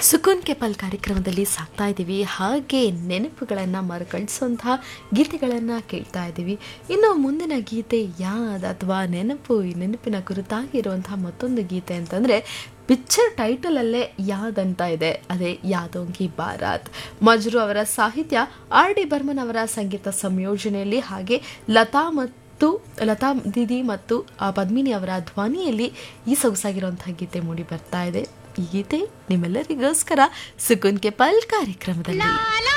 ಸುಕೂನ್ capable ಕಾರ್ಯಕ್ರಮದಲ್ಲಿ ಸಾಕ್ತಾ ಇದ್ದೀವಿ ಹಾಗೆ ನೆನಪುಗಳನ್ನು ಮರುಕಳಿಸುವಂತಹ ಗೀತೆಗಳನ್ನು ಕೇಳ್ತಾ ಇದ್ದೀವಿ ಇನ್ನು ಮುಂದಿನ ಗೀತೆ ಯಾವ್ದು ಅಥವಾ ನೆನಪು ಈ ನೆನಪಿನ ಕುರಿತಾಗಿ ಇರುವಂತಹ ಮತ್ತೊಂದು ಗೀತೆ ಅಂತಂದರೆ ಪಿಕ್ಚರ್ ಟೈಟಲಲ್ಲೇ ಯಾದಂತ ಇದೆ ಅದೇ ಯಾದೋಂಗಿ ಬಾರಾತ್ ಮಜ್ರು ಅವರ ಸಾಹಿತ್ಯ ಆರ್ ಡಿ ಬರ್ಮನ್ ಅವರ ಸಂಗೀತ ಸಂಯೋಜನೆಯಲ್ಲಿ ಹಾಗೆ ಲತಾ ಮತ್ತು ಲತಾ ದೀದಿ ಮತ್ತು ಆ ಪದ್ಮಿನಿ ಅವರ ಧ್ವನಿಯಲ್ಲಿ ಈ ಸೊಗಸಾಗಿರುವಂತಹ ಗೀತೆ ಮೂಡಿ ಬರ್ತಾ ಇದೆ ಈ ಗೀತೆ ನಿಮ್ಮೆಲ್ಲರಿಗೋಸ್ಕರ ಸುಕುನ್ ಕೆ ಪಲ್ ಕಾರ್ಯಕ್ರಮದಲ್ಲಿ